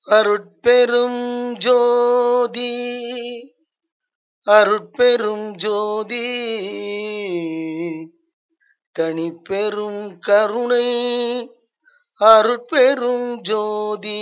அருட்பெரும் ஜோதி அருட்பெரும் ஜோதி தனிப்பெரும் கருணை அருட்பெரும் ஜோதி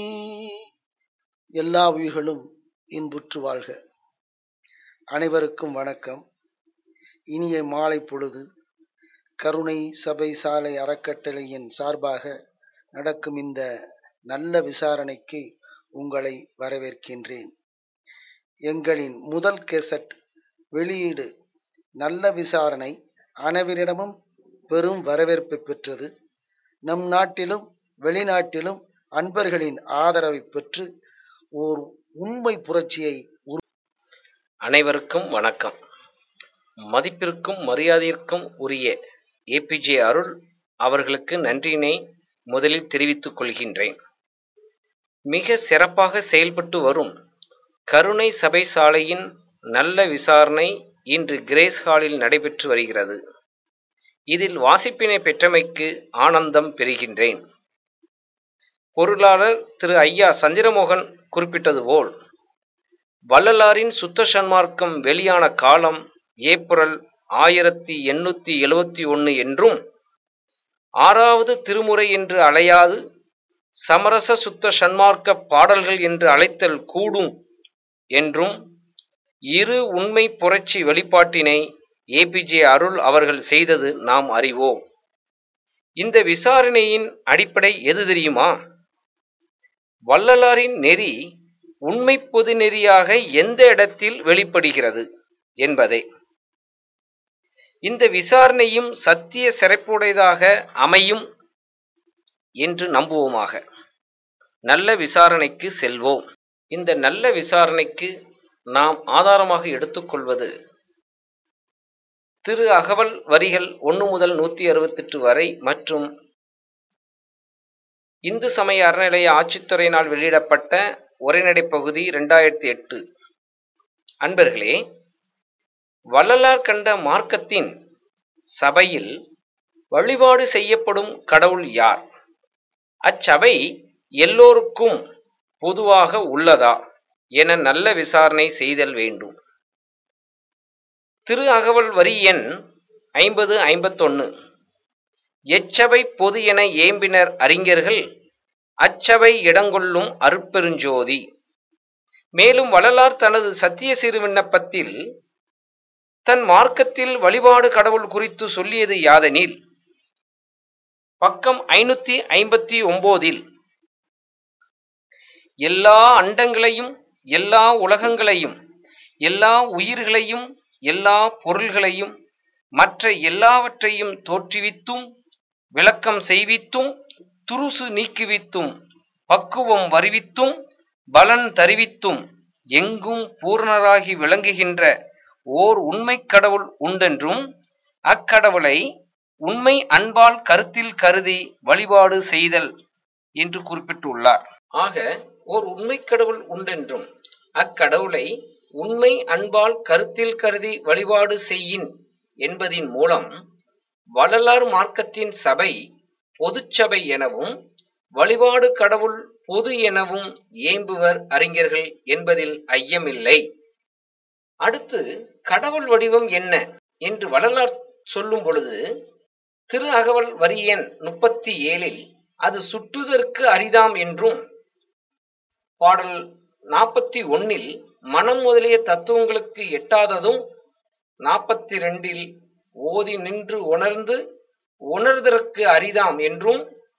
எல்லா உயிர்களும் இன்புற்று வாழ்க அனைவருக்கும் வணக்கம் இனிய மாலை பொழுது கருணை சபை சாலை அறக்கட்டளையின் சார்பாக நடக்கும் இந்த நல்ல விசாரணைக்கு உங்களை வரவேற்கின்றேன் எங்களின் முதல் கெசட் வெளியீடு நல்ல விசாரணை அனைவரிடமும் பெரும் வரவேற்பை பெற்றது நம் நாட்டிலும் வெளிநாட்டிலும் அன்பர்களின் ஆதரவை பெற்று ஓர் உண்மை புரட்சியை உரு அனைவருக்கும் வணக்கம் மதிப்பிற்கும் மரியாதையிற்கும் உரிய ஏபிஜே அருள் அவர்களுக்கு நன்றியினை முதலில் தெரிவித்துக் கொள்கின்றேன் மிக சிறப்பாக செயல்பட்டு வரும் கருணை சபை சாலையின் நல்ல விசாரணை இன்று கிரேஸ் ஹாலில் நடைபெற்று வருகிறது இதில் வாசிப்பினை பெற்றமைக்கு ஆனந்தம் பெறுகின்றேன் பொருளாளர் திரு ஐயா சந்திரமோகன் குறிப்பிட்டது போல் வள்ளலாரின் சுத்த சன்மார்க்கம் வெளியான காலம் ஏப்ரல் ஆயிரத்தி எண்ணூத்தி எழுவத்தி ஒன்று என்றும் ஆறாவது திருமுறை என்று அழையாது சமரச சுத்த சன்மார்க்க பாடல்கள் என்று அழைத்தல் கூடும் என்றும் இரு உண்மை புரட்சி வெளிப்பாட்டினை ஏபிஜே அருள் அவர்கள் செய்தது நாம் அறிவோம் இந்த விசாரணையின் அடிப்படை எது தெரியுமா வள்ளலாரின் நெறி உண்மை பொது நெறியாக எந்த இடத்தில் வெளிப்படுகிறது என்பதே இந்த விசாரணையும் சத்திய சிறப்புடையதாக அமையும் என்று நம்புவோமாக நல்ல விசாரணைக்கு செல்வோம் இந்த நல்ல விசாரணைக்கு நாம் ஆதாரமாக எடுத்துக்கொள்வது திரு அகவல் வரிகள் ஒன்று முதல் நூற்றி அறுபத்தெட்டு வரை மற்றும் இந்து சமய அறநிலைய ஆட்சித்துறையினால் வெளியிடப்பட்ட உரைநடை பகுதி ரெண்டாயிரத்தி எட்டு அன்பர்களே வள்ளலார் கண்ட மார்க்கத்தின் சபையில் வழிபாடு செய்யப்படும் கடவுள் யார் அச்சபை எல்லோருக்கும் பொதுவாக உள்ளதா என நல்ல விசாரணை செய்தல் வேண்டும் திரு அகவல் வரி எண் ஐம்பது ஐம்பத்தொன்னு எச்சபை பொது என ஏம்பினர் அறிஞர்கள் அச்சபை இடங்கொள்ளும் அருட்பெருஞ்சோதி மேலும் வள்ளலார் தனது சத்திய சிறு விண்ணப்பத்தில் தன் மார்க்கத்தில் வழிபாடு கடவுள் குறித்து சொல்லியது யாதெனில் பக்கம் ஐநூத்தி ஐம்பத்தி ஒன்பதில் எல்லா அண்டங்களையும் எல்லா உலகங்களையும் எல்லா உயிர்களையும் எல்லா பொருள்களையும் மற்ற எல்லாவற்றையும் தோற்றுவித்தும் விளக்கம் செய்வித்தும் துருசு நீக்குவித்தும் பக்குவம் வருவித்தும் பலன் தருவித்தும் எங்கும் பூரணராகி விளங்குகின்ற ஓர் உண்மை கடவுள் உண்டென்றும் அக்கடவுளை உண்மை அன்பால் கருத்தில் கருதி வழிபாடு செய்தல் என்று குறிப்பிட்டுள்ளார் ஆக ஓர் உண்மை கடவுள் உண்டென்றும் அக்கடவுளை உண்மை அன்பால் கருத்தில் கருதி வழிபாடு செய்யின் என்பதின் மூலம் வள்ளலார் மார்க்கத்தின் சபை பொதுச்சபை எனவும் வழிபாடு கடவுள் பொது எனவும் ஏம்புவர் அறிஞர்கள் என்பதில் ஐயமில்லை அடுத்து கடவுள் வடிவம் என்ன என்று வள்ளலார் சொல்லும் பொழுது திரு அகவல் வரி எண் முப்பத்தி ஏழில் அது சுற்றுதற்கு அரிதாம் என்றும் பாடல் நாற்பத்தி ஒன்னில் மனம் முதலிய தத்துவங்களுக்கு எட்டாததும் நாற்பத்தி ரெண்டில் ஓதி நின்று உணர்ந்து உணர்தற்கு அரிதாம் என்றும்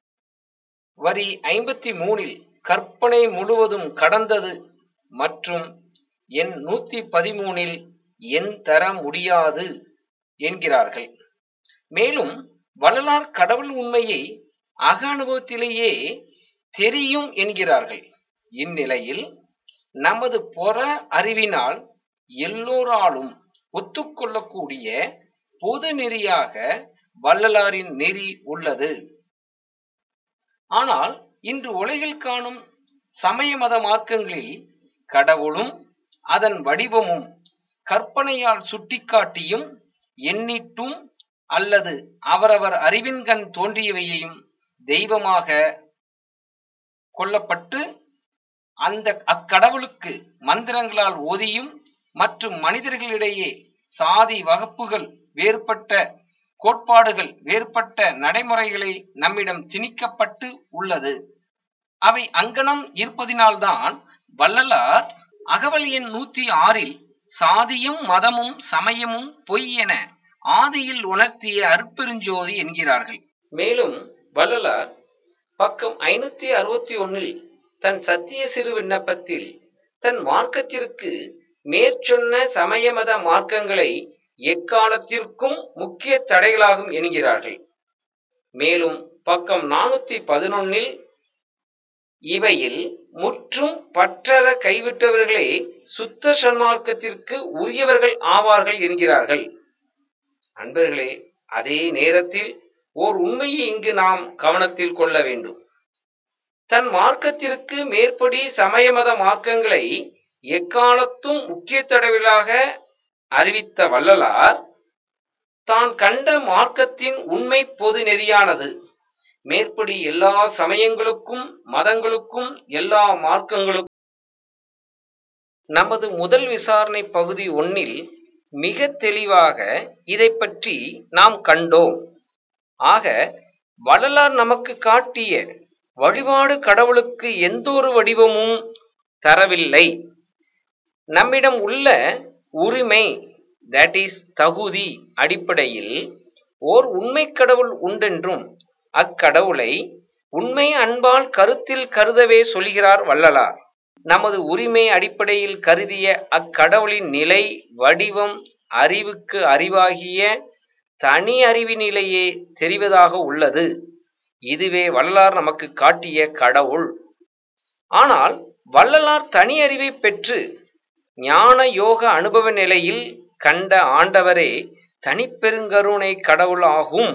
வரி ஐம்பத்தி மூணில் கற்பனை முழுவதும் கடந்தது மற்றும் என் நூத்தி பதிமூனில் என் தர முடியாது என்கிறார்கள் மேலும் வள்ளலார் கடவுள் உண்மையை அக அனுபவத்திலேயே தெரியும் என்கிறார்கள் இந்நிலையில் நமது புற அறிவினால் எல்லோராலும் ஒத்துக்கொள்ளக்கூடிய பொது நெறியாக வள்ளலாரின் நெறி உள்ளது ஆனால் இன்று உலகில் காணும் சமய மத மார்க்கங்களில் கடவுளும் அதன் வடிவமும் கற்பனையால் சுட்டிக்காட்டியும் எண்ணிட்டும் அல்லது அவரவர் அறிவின்கண் தோன்றியவையையும் தெய்வமாக கொள்ளப்பட்டு அந்த அக்கடவுளுக்கு மந்திரங்களால் ஓதியும் மற்றும் மனிதர்களிடையே சாதி வகுப்புகள் வேறுபட்ட கோட்பாடுகள் வேறுபட்ட நடைமுறைகளை நம்மிடம் திணிக்கப்பட்டு உள்ளது அவை அங்கனம் இருப்பதினால்தான் வள்ளலார் அகவல் எண் நூத்தி ஆறில் சாதியும் மதமும் சமயமும் பொய் என ஆதியில் உணர்த்திய அருட்பெருஞ்சோதி என்கிறார்கள் மேலும் வள்ளலார் பக்கம் ஐநூத்தி அறுபத்தி ஒன்னில் தன் சத்திய சிறு விண்ணப்பத்தில் தன் மார்க்கத்திற்கு மேற்சொன்ன சமய மத மார்க்கங்களை எக்காலத்திற்கும் முக்கிய தடைகளாகும் என்கிறார்கள் மேலும் பக்கம் நானூத்தி பதினொன்னில் இவையில் முற்றும் பற்றற கைவிட்டவர்களே சுத்த சன்மார்க்கத்திற்கு உரியவர்கள் ஆவார்கள் என்கிறார்கள் அன்பர்களே அதே நேரத்தில் ஓர் உண்மையை இங்கு நாம் கவனத்தில் கொள்ள வேண்டும் தன் மார்க்கத்திற்கு மேற்படி சமய மத மார்க்கங்களை எக்காலத்தும் முக்கிய தடவிலாக அறிவித்த வள்ளலார் தான் கண்ட மார்க்கத்தின் உண்மை பொது நெறியானது மேற்படி எல்லா சமயங்களுக்கும் மதங்களுக்கும் எல்லா மார்க்கங்களுக்கும் நமது முதல் விசாரணை பகுதி ஒன்னில் மிக தெளிவாக இதை பற்றி நாம் கண்டோம் ஆக வள்ளலார் நமக்கு காட்டிய வழிபாடு கடவுளுக்கு எந்த ஒரு வடிவமும் தரவில்லை நம்மிடம் உள்ள உரிமை தட் இஸ் தகுதி அடிப்படையில் ஓர் உண்மை கடவுள் உண்டென்றும் அக்கடவுளை உண்மை அன்பால் கருத்தில் கருதவே சொல்கிறார் வள்ளலார் நமது உரிமை அடிப்படையில் கருதிய அக்கடவுளின் நிலை வடிவம் அறிவுக்கு அறிவாகிய தனி அறிவு நிலையே தெரிவதாக உள்ளது இதுவே வள்ளலார் நமக்கு காட்டிய கடவுள் ஆனால் வள்ளலார் தனி அறிவை பெற்று ஞான யோக அனுபவ நிலையில் கண்ட ஆண்டவரே தனிப்பெருங்கருணை கடவுள் ஆகும்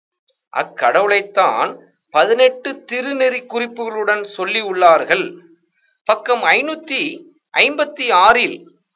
அக்கடவுளைத்தான் பதினெட்டு திருநெறி குறிப்புகளுடன் சொல்லி உள்ளார்கள் பக்கம் ஐநூத்தி ஐம்பத்தி ஆறில்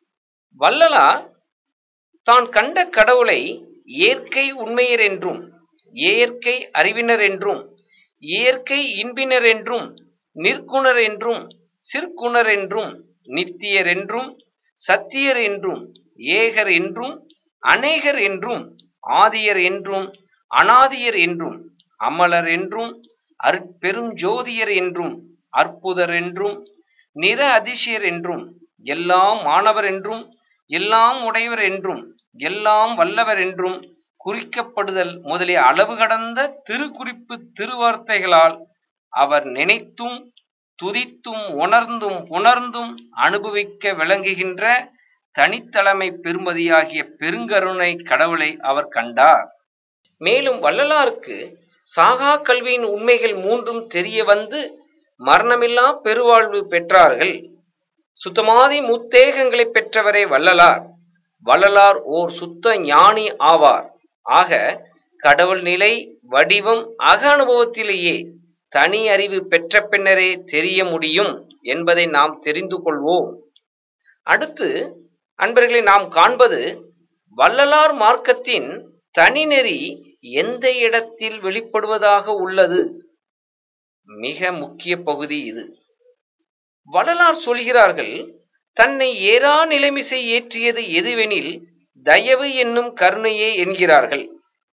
வள்ளலார் தான் கண்ட கடவுளை இயற்கை உண்மையர் என்றும் இயற்கை அறிவினர் என்றும் இயற்கை இன்பினர் என்றும் நிற்குணர் என்றும் சிற்குணர் என்றும் நித்தியர் என்றும் சத்தியர் என்றும் ஏகர் என்றும் அநேகர் என்றும் ஆதியர் என்றும் அனாதியர் என்றும் அமலர் என்றும் அற்பெரும் ஜோதியர் என்றும் அற்புதர் என்றும் நிற அதிசயர் என்றும் எல்லாம் மாணவர் என்றும் எல்லாம் உடையவர் என்றும் எல்லாம் வல்லவர் என்றும் குறிக்கப்படுதல் முதலிய அளவு கடந்த திருக்குறிப்பு திருவார்த்தைகளால் அவர் நினைத்தும் துதித்தும் உணர்ந்தும் புணர்ந்தும் அனுபவிக்க விளங்குகின்ற தனித்தலைமை பெருமதியாகிய பெருங்கருணை கடவுளை அவர் கண்டார் மேலும் வள்ளலாருக்கு சாகா கல்வியின் உண்மைகள் மூன்றும் தெரிய வந்து மரணமில்லா பெருவாழ்வு பெற்றார்கள் சுத்தமாதி முத்தேகங்களை பெற்றவரே வள்ளலார் வள்ளலார் ஓர் சுத்த ஞானி ஆவார் ஆக கடவுள் நிலை வடிவம் அக அனுபவத்திலேயே தனி அறிவு பெற்ற பின்னரே தெரிய முடியும் என்பதை நாம் தெரிந்து கொள்வோம் அடுத்து அன்பர்களை நாம் காண்பது வள்ளலார் மார்க்கத்தின் தனிநெறி எந்த இடத்தில் வெளிப்படுவதாக உள்ளது மிக முக்கிய பகுதி இது வள்ளலார் சொல்கிறார்கள் தன்னை ஏறா நிலைமிசை ஏற்றியது எதுவெனில் தயவு என்னும் கருணையே என்கிறார்கள்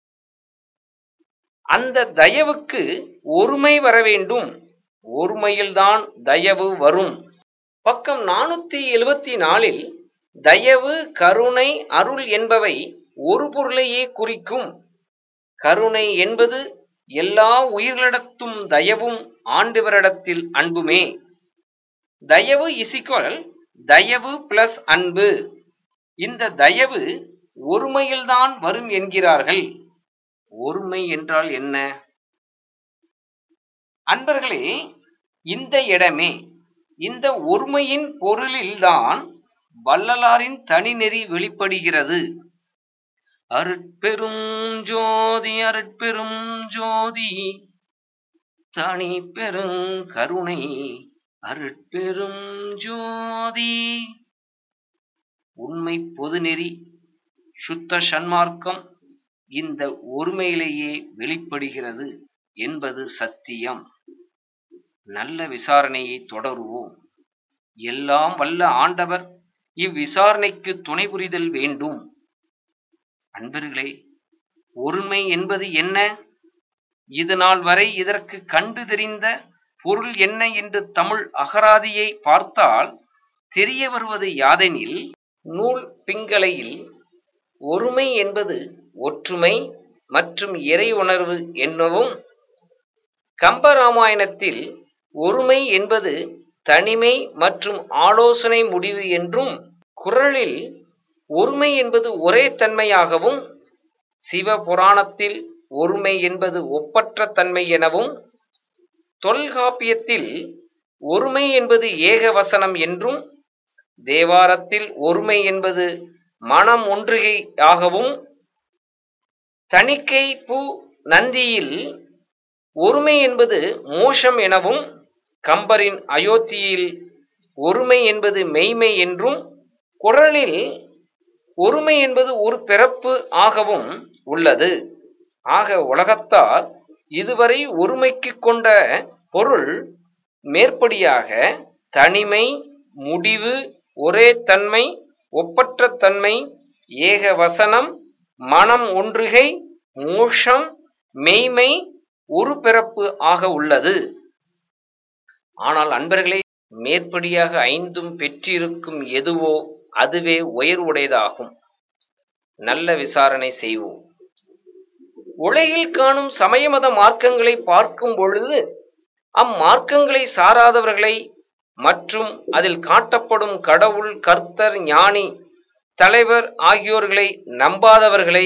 அந்த தயவுக்கு ஒருமை வர வேண்டும் ஒருமையில்தான் தயவு வரும் பக்கம் நானூத்தி எழுபத்தி நாலில் தயவு கருணை அருள் என்பவை ஒரு பொருளையே குறிக்கும் கருணை என்பது எல்லா உயிர்களிடத்தும் தயவும் ஆண்டவரிடத்தில் அன்புமே தயவு இசிக்வல் தயவு பிளஸ் அன்பு இந்த தயவு ஒருமையில்தான் வரும் என்கிறார்கள் ஒருமை என்றால் என்ன அன்பர்களே இந்த இடமே இந்த ஒருமையின் பொருளில்தான் வள்ளலாரின் தனிநெறி வெளிப்படுகிறது அருட்பெரும் ஜோதி அருட்பெரும் ஜோதி தனி பெரும் கருணை அருட்பெரும் ஜோதி உண்மை பொதுநெறி சுத்த சன்மார்க்கம் இந்த ஒருமையிலேயே வெளிப்படுகிறது என்பது சத்தியம் நல்ல விசாரணையை தொடருவோம் எல்லாம் வல்ல ஆண்டவர் இவ்விசாரணைக்கு துணை புரிதல் வேண்டும் அன்பர்களே ஒருமை என்பது என்ன இது நாள் வரை இதற்கு கண்டு தெரிந்த பொருள் என்ன என்று தமிழ் அகராதியை பார்த்தால் தெரிய வருவது யாதெனில் நூல் பிங்களையில் ஒருமை என்பது ஒற்றுமை மற்றும் இறை உணர்வு என்னவும் கம்பராமாயணத்தில் ஒருமை என்பது தனிமை மற்றும் ஆலோசனை முடிவு என்றும் குரலில் ஒருமை என்பது ஒரே தன்மையாகவும் சிவபுராணத்தில் ஒருமை என்பது ஒப்பற்ற தன்மை எனவும் தொல்காப்பியத்தில் ஒருமை என்பது ஏகவசனம் என்றும் தேவாரத்தில் ஒருமை என்பது மனம் ஒன்றுகையாகவும் தணிக்கை பூ நந்தியில் ஒருமை என்பது மோஷம் எனவும் கம்பரின் அயோத்தியில் ஒருமை என்பது மெய்மை என்றும் குரலில் ஒருமை என்பது ஒரு பிறப்பு ஆகவும் உள்ளது ஆக உலகத்தார் இதுவரை ஒருமைக்கு கொண்ட பொருள் மேற்படியாக தனிமை முடிவு ஒரே தன்மை ஒப்பற்ற தன்மை ஏக வசனம் மனம் ஒன்றுகை மோஷம் மெய்மை ஒரு பிறப்பு ஆக உள்ளது ஆனால் அன்பர்களே மேற்படியாக ஐந்தும் பெற்றிருக்கும் எதுவோ அதுவே உயர்வுடையதாகும் நல்ல விசாரணை செய்வோம் உலகில் காணும் சமயமத மார்க்கங்களை பார்க்கும் பொழுது அம்மார்க்கங்களை சாராதவர்களை மற்றும் அதில் காட்டப்படும் கடவுள் கர்த்தர் ஞானி தலைவர் ஆகியோர்களை நம்பாதவர்களை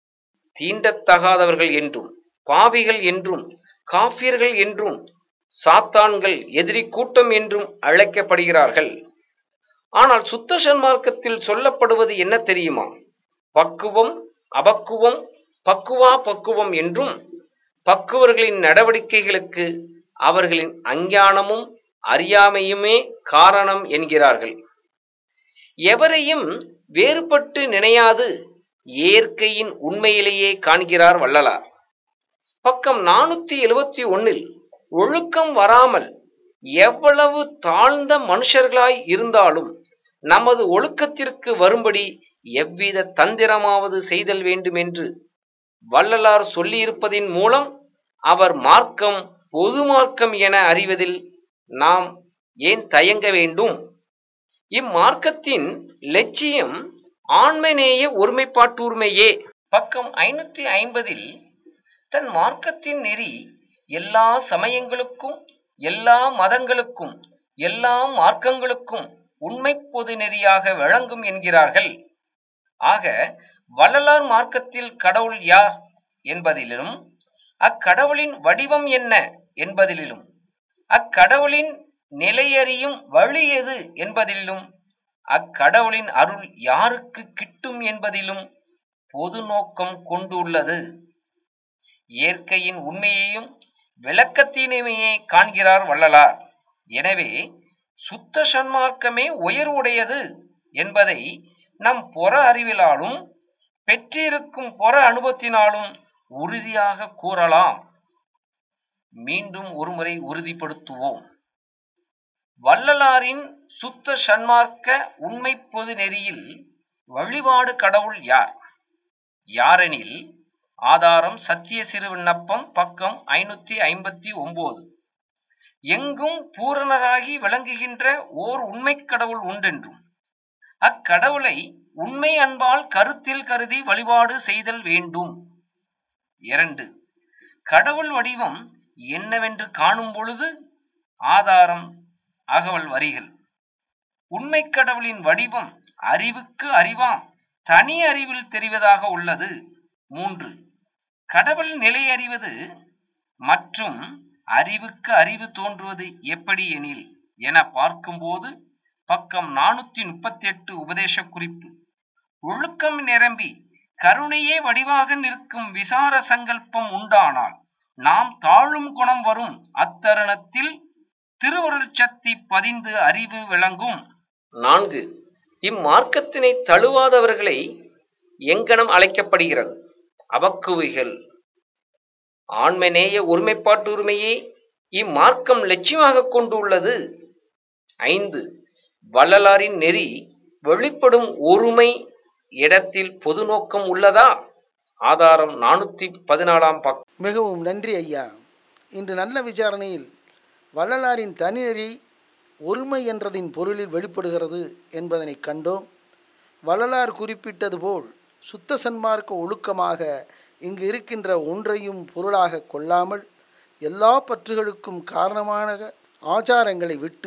தீண்டத்தகாதவர்கள் என்றும் பாவிகள் என்றும் காஃபியர்கள் என்றும் சாத்தான்கள் எதிரி கூட்டம் என்றும் அழைக்கப்படுகிறார்கள் ஆனால் சுத்த சன்மார்க்கத்தில் சொல்லப்படுவது என்ன தெரியுமா பக்குவம் அபக்குவம் பக்குவா பக்குவம் என்றும் பக்குவர்களின் நடவடிக்கைகளுக்கு அவர்களின் அஞ்ஞானமும் அறியாமையுமே காரணம் என்கிறார்கள் எவரையும் வேறுபட்டு நினையாது இயற்கையின் உண்மையிலேயே காண்கிறார் வள்ளலார் பக்கம் நானூத்தி எழுவத்தி ஒன்னில் ஒழுக்கம் வராமல் எவ்வளவு தாழ்ந்த மனுஷர்களாய் இருந்தாலும் நமது ஒழுக்கத்திற்கு வரும்படி எவ்வித தந்திரமாவது செய்தல் வேண்டும் என்று வள்ளலார் சொல்லியிருப்பதின் மூலம் அவர் மார்க்கம் பொது மார்க்கம் என அறிவதில் நாம் ஏன் தயங்க வேண்டும் இம்மார்க்கத்தின் லட்சியம் ஆண்மநேய ஒருமைப்பாட்டுரிமையே பக்கம் ஐநூத்தி ஐம்பதில் தன் மார்க்கத்தின் நெறி எல்லா சமயங்களுக்கும் எல்லா மதங்களுக்கும் எல்லா மார்க்கங்களுக்கும் உண்மை பொது நெறியாக விளங்கும் என்கிறார்கள் ஆக வள்ளலார் மார்க்கத்தில் கடவுள் யார் என்பதிலும் அக்கடவுளின் வடிவம் என்ன என்பதிலும் அக்கடவுளின் நிலையறியும் வழி எது என்பதிலும் அக்கடவுளின் அருள் யாருக்கு கிட்டும் என்பதிலும் பொது நோக்கம் கொண்டுள்ளது இயற்கையின் உண்மையையும் விளக்கத்தினையுமே காண்கிறார் வள்ளலார் எனவே சுத்த சன்மார்க்கமே உயர்வுடையது என்பதை நம் புற அறிவிலாலும் பெற்றிருக்கும் புற அனுபவத்தினாலும் உறுதியாக கூறலாம் மீண்டும் ஒருமுறை உறுதிப்படுத்துவோம் வள்ளலாரின் சுத்த சன்மார்க்க உண்மை பொது நெறியில் வழிபாடு கடவுள் யார் யாரெனில் ஆதாரம் சத்திய சிறு விண்ணப்பம் பக்கம் ஐநூத்தி ஐம்பத்தி ஒன்பது எங்கும் பூரணராகி விளங்குகின்ற ஓர் உண்மை கடவுள் உண்டென்றும் அக்கடவுளை உண்மை அன்பால் கருத்தில் கருதி வழிபாடு செய்தல் வேண்டும் இரண்டு கடவுள் வடிவம் என்னவென்று காணும் பொழுது ஆதாரம் அகவல் வரிகள் உண்மை கடவுளின் வடிவம் அறிவுக்கு அறிவாம் தனி அறிவில் தெரிவதாக உள்ளது மூன்று கடவுள் நிலை அறிவது மற்றும் அறிவுக்கு அறிவு தோன்றுவது எப்படி எனில் என பார்க்கும்போது பக்கம் நானூத்தி முப்பத்தி எட்டு உபதேச குறிப்பு ஒழுக்கம் நிரம்பி கருணையே வடிவாக நிற்கும் விசார சங்கல்பம் உண்டானால் நாம் தாழும் குணம் வரும் அத்தருணத்தில் திருவருள் சக்தி பதிந்து அறிவு விளங்கும் நான்கு இம்மார்க்கத்தினை தழுவாதவர்களை எங்கனம் அழைக்கப்படுகிறது அபக்குவிகள் ஆண்மநேய ஒருமைப்பாட்டு உரிமையே இம்மார்க்கம் லட்சியமாக கொண்டுள்ளது ஐந்து வள்ளலாரின் நெறி வெளிப்படும் ஒருமை இடத்தில் பொது நோக்கம் உள்ளதா ஆதாரம் நானூத்தி பதினாலாம் பக்கம் மிகவும் நன்றி ஐயா இன்று நல்ல விசாரணையில் வள்ளலாரின் தனிநெறி ஒருமை என்றதின் பொருளில் வெளிப்படுகிறது என்பதனை கண்டோம் வள்ளலார் குறிப்பிட்டது போல் சுத்த சன்மார்க்க ஒழுக்கமாக இங்கு இருக்கின்ற ஒன்றையும் பொருளாக கொள்ளாமல் எல்லா பற்றுகளுக்கும் காரணமான ஆச்சாரங்களை விட்டு